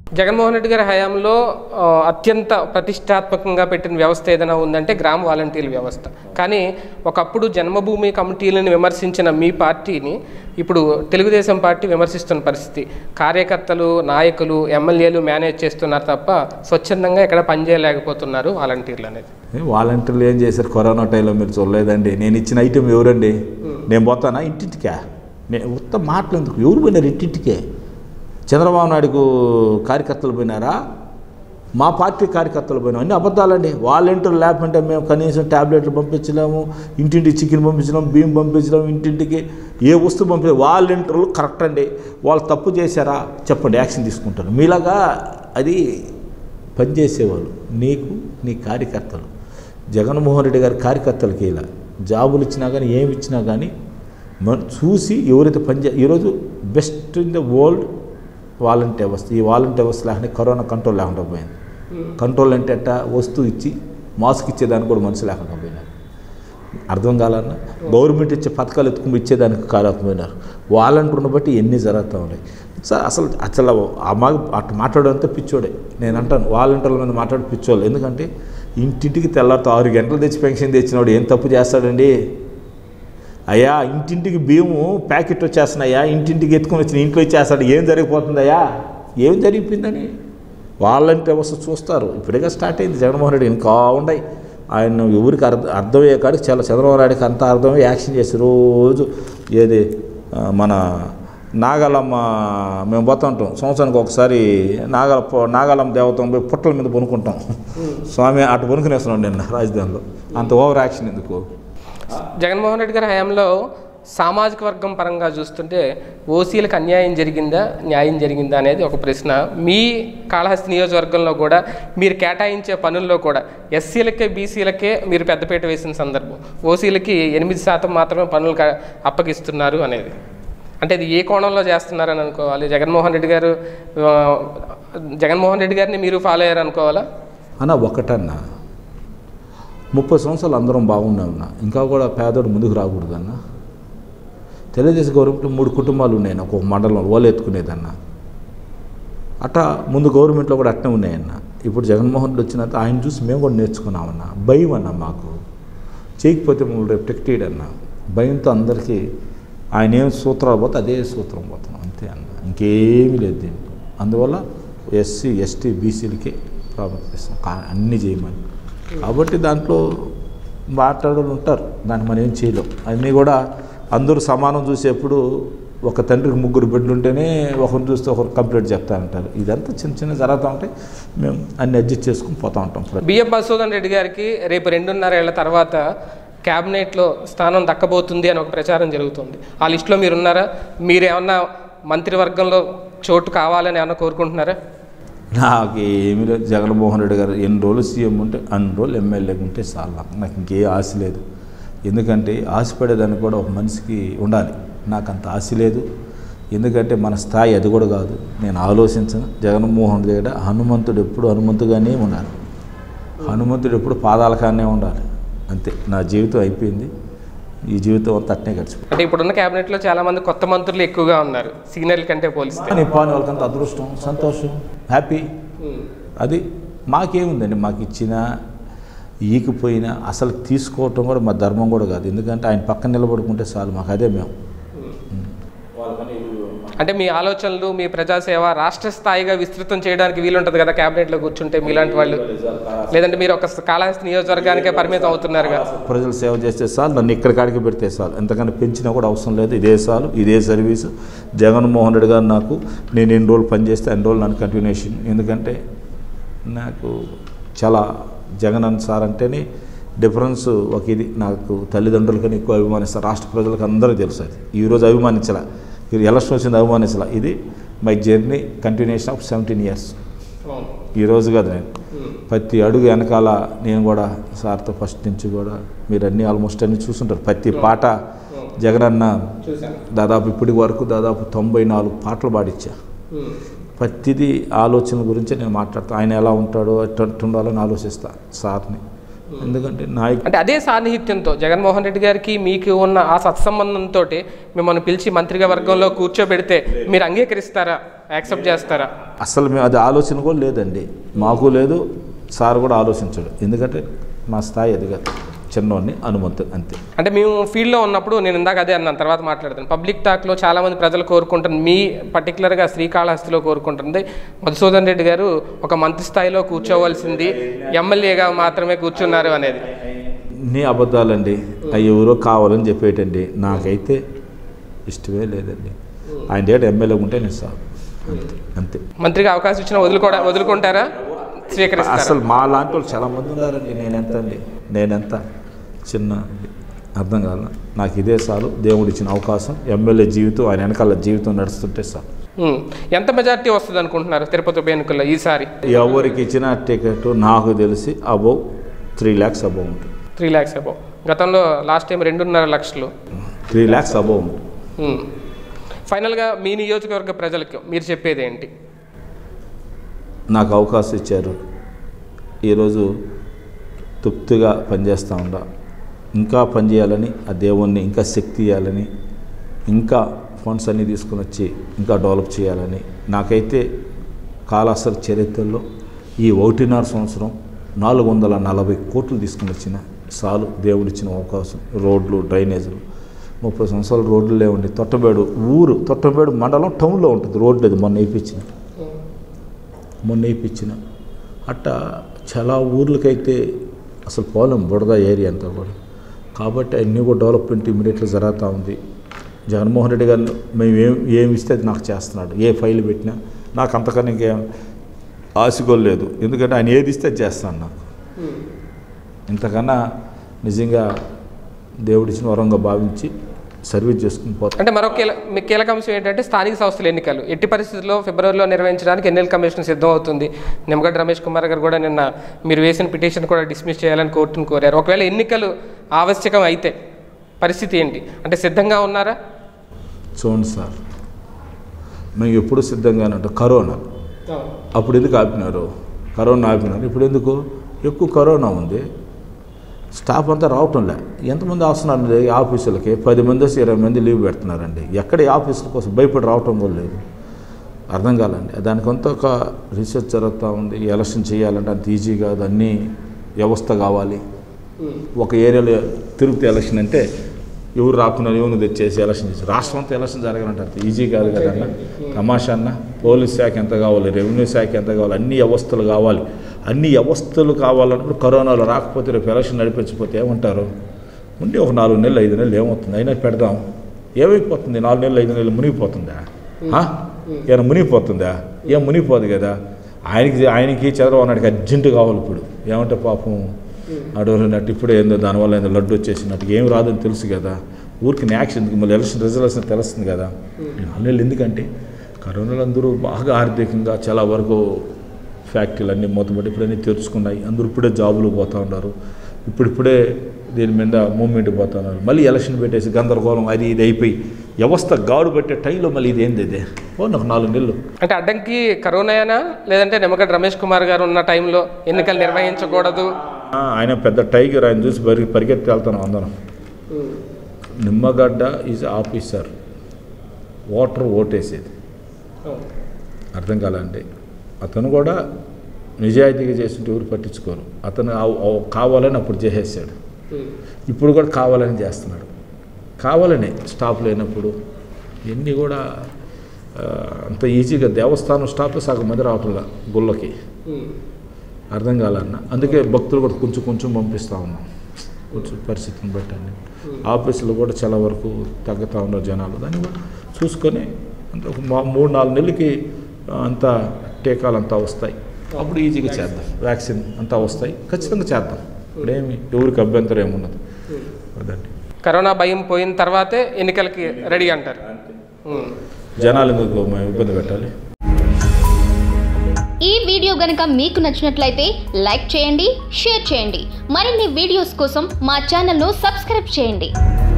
జగన్మోహన్ రెడ్డి గారి హయాంలో ఆ, అత్యంత ప్రతిష్టాత్మకంగా పెట్టిన వ్యవస్థ ఏదైనా ఉందంటే గ్రామ వాలంటీర్ల వ్యవస్థ కానీ ఒకప్పుడు జన్మభూమి కమిటీలను విమర్శించిన మీ పార్టీని ఇప్పుడు తెలుగుదేశం పార్టీ విమర్శిస్తున్న పరిస్థితి కార్యకర్తలు నాయకులు ఎమ్మెల్యేలు మేనేజ్ చేస్తున్నారు తప్ప స్వచ్ఛందంగా ఎక్కడ పనిచేయలేకపోతున్నారు వాలంటీర్లు అనేది ఏ, వాలంటీర్లు ఏం చేశారు కరోనా టైంలో మీరు చూడలేదండి నేను ఇచ్చిన ఐటెం ఎవరండి నేను పోతానా ఇంటింటికా నేను ఉత్త మాటలు ఎందుకు ఎవరు పోయినారు ఇంటింటికే చంద్రబాబు నాయుడుకు కార్యకర్తలు పోయినారా మా పార్టీ కార్యకర్తలు పోయినాం అన్ని అబద్ధాలండి వాలంటీర్లు లేకుంటే మేము కనీసం ట్యాబ్లెట్లు పంపించలేము ఇంటింటికి చికెన్ పంపించలేము బియ్యం పంపించలేము ఇంటింటికి ఏ వస్తువు పంపించలేము వాలంటీర్లు కరెక్ట్ అండి వాళ్ళు తప్పు చేశారా చెప్పండి యాక్షన్ తీసుకుంటారు మీలాగా అది పనిచేసేవాళ్ళు నీకు నీ కార్యకర్తలు జగన్మోహన్ రెడ్డి గారి కార్యకర్తలకి ఇలా జాబులు ఇచ్చినా కానీ ఏమి ఇచ్చినా కానీ మన చూసి ఎవరైతే పనిచే ఈరోజు best in the world volunteer వ్యవస్థ ఈ వాలంటీర్ వ్యవస్థ లేకుండా కరోనా కంట్రోల్ లేకుండా పోయింది కంట్రోల్ అంటే అట్ట వస్తువు ఇచ్చి మాస్క్ ఇచ్చేదానికి కూడా మనుషులు లేకుండా పోయినారు అర్థం కాలన్నా గవర్నమెంట్ ఇచ్చే పథకాలు ఎత్తుకుని ఇచ్చేదానికి కాలేకపోయినారు వాలంటీర్ని బట్టి ఎన్ని జరుగుతూ ఉన్నాయి సార్ అసలు అసలు ఆ మా అటు మాట్లాడంతా పిచ్చోడే నేను అంటాను వాలంటీర్ల మీద మాట్లాడి పిచ్చోళ్ళు ఎందుకంటే ఇంటింటికి తెల్లారితో ఆరు గంటలు తెచ్చి పెన్షన్ తెచ్చినవాడు ఏం తప్పు చేస్తాడండి అయ్యా ఇంటింటికి బియ్యము ప్యాకెట్ వచ్చేస్తున్నాయా ఇంటింటికి ఎత్తుకొని వచ్చిన ఇంట్లో ఇచ్చేస్తాడు ఏం జరిగిపోతుందయ్యా ఏం జరిగిపోయిందని వాళ్ళంటే వ్యవస్థ చూస్తారు ఇప్పుడేగా స్టార్ట్ అయింది జగన్మోహన్ రెడ్డి ఇంకా ఉన్నాయి ఆయన ఎవరికి అర్థం అర్థమయ్యే కాడికి చాలా చంద్రబాబు నాయుడుకి అంత అర్థమై యాక్షన్ చేసి రోజు ఏది ఆ, మన నాగాలమ్మ మేము పోతా ఉంటాం సంవత్సరానికి ఒకసారి నాగల నాగాలమ్మ దేవతం పోయి పుట్టల మీద పొనుకుంటాం స్వామి అటు పొనుకునేస్తున్నాం నిన్న రాజధానిలో అంత ఓవర్ యాక్షన్ ఎందుకు జగన్మోహన్ రెడ్డి గారి హయాంలో సామాజిక వర్గం పరంగా చూస్తుంటే ఓసీలకు అన్యాయం జరిగిందా న్యాయం జరిగిందా అనేది ఒక ప్రశ్న మీ కాళహస్తి నియోజకవర్గంలో కూడా మీరు కేటాయించే పనుల్లో కూడా ఎస్సీలకే బీసీలకే మీరు పెద్దపీట వేసిన సందర్భం ఓసీలకి ఎనిమిది శాతం మాత్రమే పనులు క- అప్పగిస్తున్నారు అనేది అంటే ఇది ఏ కోణంలో చేస్తున్నారని అనుకోవాలి జగన్మోహన్ రెడ్డి గారు ఆ, జగన్మోహన్ రెడ్డి గారిని మీరు ఫాలో అయ్యారు అనుకోవాలా అన్న ఒకటన్నా ముప్పై సంవత్సరాలు అందరం బాగున్నామన్నా ఇంకా కూడా పేదోడు ముందుకు రాకూడదన్న తెలుగుదేశం గవర్నమెంట్లో మూడు కుటుంబాలు ఉన్నాయి నాకు ఒక మండలం ఓలు ఎత్తుకునేదన్న అట్టా ముందు గవర్నమెంట్లో కూడా అట్నే ఉన్నాయన్న ఇప్పుడు జగన్మోహన్ రెడ్డి వచ్చినంత ఆయన చూసి మేము కూడా నేర్చుకున్నామన్న భయం అన్న మాకు చేయకపోతే మమ్మల్ని రేపు టికెట్ అన్న భయంతో అందరికీ ఆయన ఏం సూత్రాలు పోతే అదే సూత్రం పోతున్నాం అంతే అన్న ఇంకేమీ లేదు దీంట్లో అందువల్ల ఎస్సీ ఎస్టీ బీసీలకే ప్రాముఖ్యత ఇస్తాం కా- అన్నీ చేయమని కాబట్టి దాంట్లో మాట్లాడలు ఉంటారు దాన్ని మనం ఏం చేయలేం అన్నీ కూడా అందరూ సమానం చూసేప్పుడు ఒక తండ్రికి ముగ్గురు బిడ్డలు ఉంటేనే ఒకరిని చూస్తే ఒకరు కంప్లీట్ చెప్తా ఉంటారు ఇదంతా చిన్న చిన్న జరుగుతూ ఉంటాయి మేము అన్ని అడ్జస్ట్ చేసుకుని పోతూ ఉంటాం బిఎఫ్ మధుసూదన్ రెడ్డి గారికి రేపు రెండున్నర ఏళ్ల తర్వాత క్యాబినెట్లో స్థానం దక్కబోతుంది అని ఒక ప్రచారం జరుగుతుంది ఆ లిస్టులో మీరు ఉన్నారా మీరు ఏమన్నా మంత్రివర్గంలో చోటు కావాలని ఏమన్నా కోరుకుంటున్నారా నాకు ఏమీ లేదు జగన్మోహన్ రెడ్డి గారు ఎన్ని రోజులు సీఎం ఉంటే అన్ని రోజులు ఎమ్మెల్యేగా ఉంటే చాలు నాకు నాకు ఇంకే ఆశ లేదు ఎందుకంటే ఆశపడేదానికి కూడా ఒక మనిషికి ఉండాలి నాకు అంత ఆశ లేదు ఎందుకంటే మన స్థాయి అది కూడా కాదు నేను ఆలోచించను జగన్మోహన్ రెడ్డి దగ్గర హనుమంతుడు ఎప్పుడు హనుమంతుగానే ఉండాలి హనుమంతుడు ఎప్పుడు పాదాల కానే ఉండాలి అంతే నా జీవితం అయిపోయింది ఈ జీవితం అంతా అట్నే గడిచిపోయింది అంటే ఇప్పుడున్న క్యాబినెట్లో చాలా మంది కొత్త మంత్రులు ఎక్కువగా ఉన్నారు సీనియర్ల కంటే పోలిస్తే కానీ పాని వాళ్ళకంత అదృష్టం సంతోషం హ్యాపీ అది మాకేముందండి మాకు ఇచ్చిన ఈకిపోయినా అసలు తీసుకోవటం కూడా మా ధర్మం కూడా కాదు ఎందుకంటే ఆయన పక్కన నిలబడుకుంటే చాలు మాకు అదే మేము అంటే మీ ఆలోచనలు మీ ప్రజాసేవ రాష్ట్ర స్థాయిగా విస్తృతం చేయడానికి వీలుంటుంది కదా క్యాబినెట్లో కూర్చుంటే మీలాంటి వాళ్ళు లేదంటే మీరు ఒక కాళహస్తి నియోజకవర్గానికే పరిమితం అవుతున్నారుగా ప్రజలు సేవ చేస్తే చాలు నన్ను ఇక్కడ కాడికి పెడితే చాలు ఎంతకన్నా పెంచినా కూడా అవసరం లేదు ఇదే చాలు ఇదే సర్వీసు జగన్మోహన్ రెడ్డి గారు నాకు నేను ఎన్ని రోజులు పనిచేస్తే అన్ని రోజులు నన్ను కంటిన్యూషన్ ఎందుకంటే నాకు చాలా జగన్ అన్న సార్ అంటేనే డిఫరెన్స్ ఒక ఇది నాకు తల్లిదండ్రులకని ఎక్కువ అభిమానిస్తారు రాష్ట్ర ప్రజలకు అందరికీ తెలుసు అది ఈరోజు అభిమానించాల ఇది ఎలక్షన్ వచ్చింది అభిమానించాల ఇది my journey continuation of seventeen years ఈ రోజు కాదు నేను ప్రతి అడుగు వెనకాల నేను కూడా సార్తో ఫస్ట్ నుంచి కూడా మీరు అన్ని ఆల్మోస్ట్ అన్ని చూసుంటారు ప్రతి పాట జగనన్న చూశాను దాదాపు ఇప్పటి వరకు దాదాపు తొంభై నాలుగు పాటలు పాడిచ్చా ప్రతిదీ ఆలోచన గురించి నేను మాట్లాడతాను ఆయన ఎలా ఉంటాడో ఎట్టు ఉండాలని ఆలోచిస్తా సార్ని ఎందుకంటే నాయకు అంటే అదే సాన్నిహిత్యంతో జగన్మోహన్ రెడ్డి గారికి మీకు ఉన్న ఆ సత్సంబంధంతో మిమ్మల్ని పిలిచి మంత్రిగా వర్గంలో కూర్చోబెడితే మీరు అంగీకరిస్తారా యాక్సెప్ట్ చేస్తారా అసలు మేము అది ఆలోచన కూడా లేదండి మాకు లేదు సార్ కూడా ఆలోచించడు ఎందుకంటే మా స్థాయి అది కాదు చిన్నవాడిని అనుమతి అంతే అంటే మేము ఫీల్డ్లో ఉన్నప్పుడు నేను ఇందాక అదే అన్నాను తర్వాత మాట్లాడతాను పబ్లిక్ టాక్లో చాలామంది ప్రజలు కోరుకుంటారు మీ పర్టికులర్గా శ్రీకాళహస్తిలో కోరుకుంటుంది మధుసూదన్ రెడ్డి గారు ఒక మంత్రి స్థాయిలో కూర్చోవలసింది ఎమ్మెల్యేగా మాత్రమే కూర్చున్నారు అనేది నీ అబద్ధాలండి అవి ఎవరో కావాలని చెప్పేటండి నాకైతే ఇష్టమే లేదండి ఆయన డేట్ ఎమ్మెల్యే ఉంటే నేను సార్ అంతే అంతే మంత్రిగా అవకాశం ఇచ్చిన వదులుకోవడా వదులుకుంటారా స్వీకరిస్తారా అసలు మా లాంటి వాళ్ళు చాలా మంది ఉన్నారండి నేనెంత అండి నేనెంత చిన్న అర్థం కాదు నాకు ఇదే చాలు దేవుడు ఇచ్చిన అవకాశం ఎమ్మెల్యే జీవితం ఆయన వెనకాల జీవితం నడుస్తుంటే సార్ ఉమ్. ఎంత మెజారిటీ వస్తుంది అనుకుంటున్నారు తిరుపతి ఉప ఎన్నికల్లో ఈసారి ఎవరికి ఇచ్చిన టికెట్ నాకు తెలిసి అబౌవ్ త్రీ ల్యాక్స్ అబౌవ్ ఉంటుంది త్రీ ల్యాక్స్ అబౌవ్ గతంలో లాస్ట్ టైం రెండున్నర లక్షలు త్రీ ల్యాక్స్ అబౌవ్ ఉంటుంది ఉమ్. ఫైనల్గా మీ నియోజకవర్గ ప్రజలకు మీరు చెప్పేది ఏంటి నాకు అవకాశం ఇచ్చారు ఈరోజు తృప్తిగా పనిచేస్తూ ఉండా ఇంకా పనిచేయాలని ఆ దేవుణ్ణి ఇంకా శక్తి ఇవ్వాలని ఇంకా ఫండ్స్ అన్నీ తీసుకుని వచ్చి ఇంకా డెవలప్ చేయాలని నాకైతే కాలాసర చరిత్రలో ఈ ఒకటిన్నర సంవత్సరం నాలుగు వందల నలభై కోట్లు తీసుకుని వచ్చిన సాలు దేవుడిచ్చిన అవకాశం రోడ్లు డ్రైనేజీలు ముప్పై సంవత్సరాలు రోడ్లు లేవండి తొట్టబేడు ఊరు తొట్టబేడు మండలం టౌన్లో ఉంటుంది రోడ్లు అది మొన్న వేయించిన మొన్న వేయించిన అట్టా చాలా ఊర్లకైతే అసలు పోలేం బుడద ఏరియా అంతా కూడా కాబట్టి అన్నీ కూడా డెవలప్మెంట్ ఇమీడియట్గా జరుగుతూ ఉంది జగన్మోహన్ రెడ్డి గారు మేము ఏం ఏమి ఇస్తే అది నాకు చేస్తున్నాడు ఏ ఫైల్ పెట్టినా నాకు అంతకన్నా ఇంకేం ఆశగోలు లేదు ఎందుకంటే ఆయన ఏది ఇస్తే అది చేస్తాను నాకు ఇంతకన్నా నిజంగా దేవుడిచ్చిన వరంగా భావించి సర్వీస్ చేసుకుని పోతాను అంటే మరొక కీల మీ కీలక అంశం ఏంటంటే స్థానిక సంస్థల ఎన్నికలు ఎట్టి పరిస్థితుల్లో ఫిబ్రవరిలో నిర్వహించడానికి ఎన్నికల కమిషన్ సిద్ధం అవుతుంది నిమ్మగడ్డ రమేష్ కుమార్ గారు కూడా నిన్న మీరు వేసిన పిటిషన్ కూడా డిస్మిస్ చేయాలని కోర్టును కోరారు ఒకవేళ ఎన్నికలు ఆవశ్యకం అయితే పరిస్థితి ఏంటి అంటే సిద్ధంగా ఉన్నారా చూడండి సార్ మేము ఎప్పుడు సిద్ధంగానే ఉంటాం కరోనా అప్పుడు ఎందుకు ఆపినారు కరోనా ఆపినారు ఇప్పుడు ఎందుకు ఎక్కువ కరోనా ఉంది స్టాఫ్ అంతా రావటంలే ఎంతమంది వస్తున్నారండి ఈ ఆఫీసులకి పది మంది వచ్చి ఇరవై మంది లీవ్ పెడుతున్నారండి ఎక్కడ ఈ ఆఫీసుల కోసం భయపడి రావటం కూడా లేదు అర్థం కాలండి దానికి అంతా ఒక రీసెర్చ్ జరుగుతూ ఉంది ఎలక్షన్ చేయాలంటే అంత ఈజీ కాదు అన్నీ వ్యవస్థ కావాలి ఒక ఏరియాలో తిరుపతి ఎలక్షన్ అంటే ఎవరు రాకుండా ఎవరు తెచ్చేసి ఎలక్షన్ చేసి రాష్ట్రం అంతా ఎలక్షన్ జరగాలంటే అంత ఈజీ కాదు కదన్న తమాషా అన్న పోలీస్ శాఖ ఎంత కావాలి రెవెన్యూ శాఖ ఎంత కావాలి అన్ని వ్యవస్థలు కావాలి అన్ని వ్యవస్థలు కావాలన్నప్పుడు కరోనాలో రాకపోతే రేపు ఎలక్షన్ నడిపించకపోతే ఏమంటారు ఉండి ఒక నాలుగు నెలలు ఐదు నెలలు ఏమవుతుంది అయినా పెడదాం ఏమైపోతుంది నాలుగు నెలలు ఐదు నెలలు మునిగిపోతుందా ఆ? ఏమైనా మునిగిపోతుందా ఏం మునిగిపోదు కదా ఆయనకి ఆయనకి చంద్రబాబు నాయుడికి అర్జెంటు కావాలి ఇప్పుడు ఏమంటే పాపం అడవులున్నట్టు ఇప్పుడే ఏందో దానివల్ల ఏందో లడ్డు వచ్చేసినట్టు ఏం రాదని తెలుసు కదా ఊరికి యాక్షన్ ఎందుకు మళ్ళీ ఎలక్షన్ రిజల్ట్స్ తెలుస్తుంది కదా నాలుగు నెలలు ఎందుకంటే కరోనాలో అందరూ బాగా ఆర్థికంగా చాలా వరకు ఫ్యాక్టరీలు అన్నీ మూతపడి ఇప్పుడన్నీ తెరుచుకున్నాయి అందరూ ఇప్పుడే జాబులు పోతూ ఉన్నారు ఇప్పుడిప్పుడే దీని మీద మూమెంట్ పోతా ఉన్నారు మళ్ళీ ఎలక్షన్ పెట్టేసి గందరగోళం అది ఇది అయిపోయి వ్యవస్థ గాడు పెట్టే టైంలో మళ్ళీ ఇది ఏంది ఇది పోనీ ఒక నాలుగు నెలలు అంటే అడ్డంకి కరోనానా లేదంటే నిమ్మగడ్డ రమేష్ కుమార్ గారు ఉన్న టైంలో ఎన్నికలు నిర్వహించకూడదు ఆ, ఆయన పెద్ద టైగర్ ఆయన చూసి పరి పరిగెత్తి వెళ్తాను అందరం నిమ్మగడ్డ ఈజ్ ఆఫీసర్ ఓటర్ ఓటేసేది అర్థం కాలండి అతను కూడా నిజాయితీగా చేస్తుంటే ఎవరు పట్టించుకోరు అతను ఆ- ఆ కావాలని అప్పుడు చేసేసాడు ఇప్పుడు కూడా కావాలని చేస్తున్నాడు కావాలని స్టాఫ్ లేనప్పుడు ఇవన్నీ కూడా ఆ, అంత ఈజీగా దేవస్థానం స్టాఫ్ సగం మంది రావట్లా గుళ్ళకి అర్థం కాలన్న అందుకే భక్తులు కూడా కొంచెం కొంచెం పంపిస్తూ ఉన్నాం కొంచెం పరిస్థితిని బట్టండి ఆఫీసులు కూడా చాలా వరకు తగ్గుతూ ఉన్నారు జనాలు దాన్ని కూడా చూసుకొని అంత ఒక మా- మూడు నాలుగు నెలలకి ఆ, అంతా టీకాలు అంతా వస్తాయి అప్పుడు ఈజీగా చేద్దాం వ్యాక్సిన్ అంతా వస్తాయి ఖచ్చితంగా చేద్దాం ఇప్పుడేమి ఎవరికి అభ్యంతరం ఏమున్నది అదండి కరోనా భయం పోయిన తర్వాతే ఎన్నికలకి రెడీ అంటారు ఉమ్. జనాలు ఎందుకు మేము ఇబ్బంది పెట్టాలి ఈ వీడియో గనుక మీకు నచ్చినట్లయితే లైక్ చేయండి షేర్ చేయండి మరిన్ని వీడియోస్ కోసం మా ఛానల్ను సబ్స్క్రైబ్ చేయండి